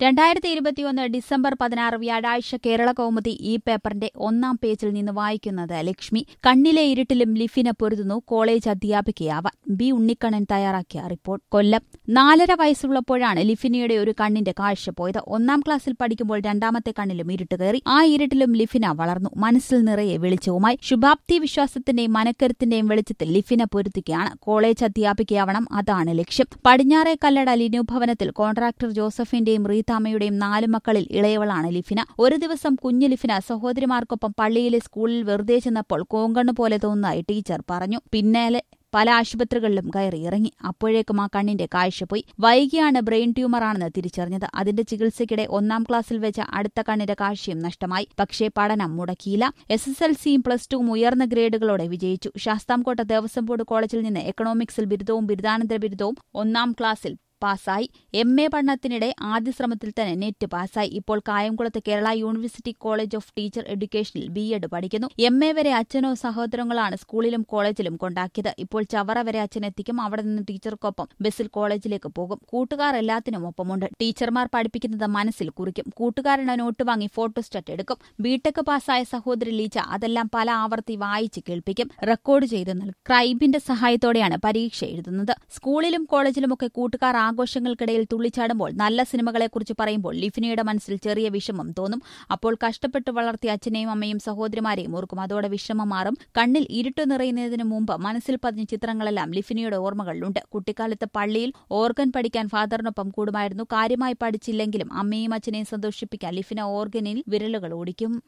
രണ്ടായിരത്തി ഇരുപത്തിയൊന്ന് ഡിസംബർ പതിനാറ് വ്യാഴാഴ്ച കേരള കൗമുദി ഈ പേപ്പറിന്റെ ഒന്നാം പേജിൽ നിന്ന് വായിക്കുന്നത് ലക്ഷ്മി കണ്ണിലെ ഇരുട്ടിലും ലിഫിന് പൊരുതുന്നു കോളേജ് അധ്യാപികയാവാൻ ബി ഉണ്ണിക്കണ്ണൻ തയ്യാറാക്കിയ റിപ്പോർട്ട് കൊല്ലം നാലര വയസ്സുള്ളപ്പോഴാണ് ലിഫിനയുടെ ഒരു കണ്ണിന്റെ കാഴ്ച പോയത് ഒന്നാം ക്ലാസ്സിൽ പഠിക്കുമ്പോൾ രണ്ടാമത്തെ കണ്ണിലും ഇരുട്ട് കയറി ആ ഇരുട്ടിലും ലിഫിന വളർന്നു മനസ്സിൽ നിറയെ വെളിച്ചവുമായി ശുഭാപ്തി വിശ്വാസത്തിന്റെയും മനക്കരുത്തിന്റെയും വെളിച്ചത്തിൽ ലിഫിന പൊരുത്തുകയാണ് കോളേജ് അധ്യാപികയാവണം അതാണ് ലക്ഷ്യം പടിഞ്ഞാറേ കല്ലട ലിനു ഭവനത്തിൽ കോൺട്രാക്ടർ ജോസഫിന്റെയും റീതാമയുടെയും നാല് മക്കളിൽ ഇളയവളാണ് ലിഫിന ഒരു ദിവസം കുഞ്ഞു ലിഫിന സഹോദരിമാർക്കൊപ്പം പള്ളിയിലെ സ്കൂളിൽ വെറുതെ ചെന്നപ്പോൾ കോങ്കണ്ണ് പോലെ തോന്നുന്നതായി ടീച്ചർ പറഞ്ഞു പിന്നാലെ പല ആശുപത്രികളിലും കയറി ഇറങ്ങി അപ്പോഴേക്കും ആ കണ്ണിന്റെ കാഴ്ച പോയി വൈകിയാണ് ബ്രെയിൻ ട്യൂമറാണെന്ന് തിരിച്ചറിഞ്ഞത് അതിന്റെ ചികിത്സയ്ക്കിടെ ഒന്നാം ക്ലാസ്സിൽ വെച്ച അടുത്ത കണ്ണിന്റെ കാഴ്ചയും നഷ്ടമായി പക്ഷേ പഠനം മുടക്കിയില്ല എസ് എസ് എൽ സിയും പ്ലസ് ടുവും ഉയർന്ന ഗ്രേഡുകളോടെ വിജയിച്ചു ശാസ്താംകോട്ട ദേവസ്വം ബോർഡ് കോളേജിൽ നിന്ന് എക്കണോമിക്സിൽ ബിരുദവും ബിരുദാനന്തര ബിരുദവും ഒന്നാം ക്ലാസ്സിൽ പാസ്സായി എം എ പഠനത്തിനിടെ ആദ്യ ശ്രമത്തിൽ തന്നെ നെറ്റ് പാസ്സായി ഇപ്പോൾ കായംകുളത്ത് Kerala university college of teacher എഡ്യൂക്കേഷനിൽ ബി എഡ് പഠിക്കുന്നു എം എ വരെ അച്ഛനോ സഹോദരങ്ങളാണ് സ്കൂളിലും കോളേജിലും കൊണ്ടാക്കിയത് ഇപ്പോൾ ചവറ വരെ അച്ഛൻ എത്തിക്കും അവിടെ നിന്ന് ടീച്ചർക്കൊപ്പം ബസ്സിൽ കോളേജിലേക്ക് പോകും കൂട്ടുകാർ എല്ലാത്തിനും ഒപ്പമുണ്ട് ടീച്ചർമാർ പഠിപ്പിക്കുന്നത് മനസ്സിൽ കുറിക്കും കൂട്ടുകാരുടെ നോട്ട് വാങ്ങി ഫോട്ടോസ്റ്റാറ്റ് എടുക്കും ബിടെക് പാസ്സായ സഹോദരി ലീച്ച അതെല്ലാം പല ആവർത്തി വായിച്ച് കേൾപ്പിക്കും റെക്കോർഡ് ചെയ്ത് നൽകും ക്രൈബിന്റെ സഹായത്തോടെയാണ് പരീക്ഷ എഴുതുന്നത് സ്കൂളിലും കോളേജിലുമൊക്കെ കൂട്ടുകാർ ആഘോഷങ്ങൾക്കിടയിൽ തുള്ളിച്ചാടുമ്പോൾ നല്ല സിനിമകളെക്കുറിച്ച് പറയുമ്പോൾ ലിഫിനയുടെ മനസ്സിൽ ചെറിയ വിഷമം തോന്നും അപ്പോൾ കഷ്ടപ്പെട്ട് വളർത്തിയ അച്ഛനെയും അമ്മയും സഹോദരിമാരെയും ഓർക്കും അതോടെ വിഷമം മാറും കണ്ണിൽ ഇരുട്ട് നിറയുന്നതിന് മുമ്പ് മനസ്സിൽ പതിഞ്ഞ ചിത്രങ്ങളെല്ലാം ലിഫിനയുടെ ഓർമ്മകളിലുണ്ട് കുട്ടിക്കാലത്ത് പള്ളിയിൽ ഓർഗൻ പഠിക്കാൻ ഫാദറിനൊപ്പം കൂടുമായിരുന്നു കാര്യമായി പഠിച്ചില്ലെങ്കിലും അമ്മയും അച്ഛനെയും സന്തോഷിപ്പിക്കാൻ ലിഫിന ഓർഗനിൽ വിരലുകൾ ഓടിക്കും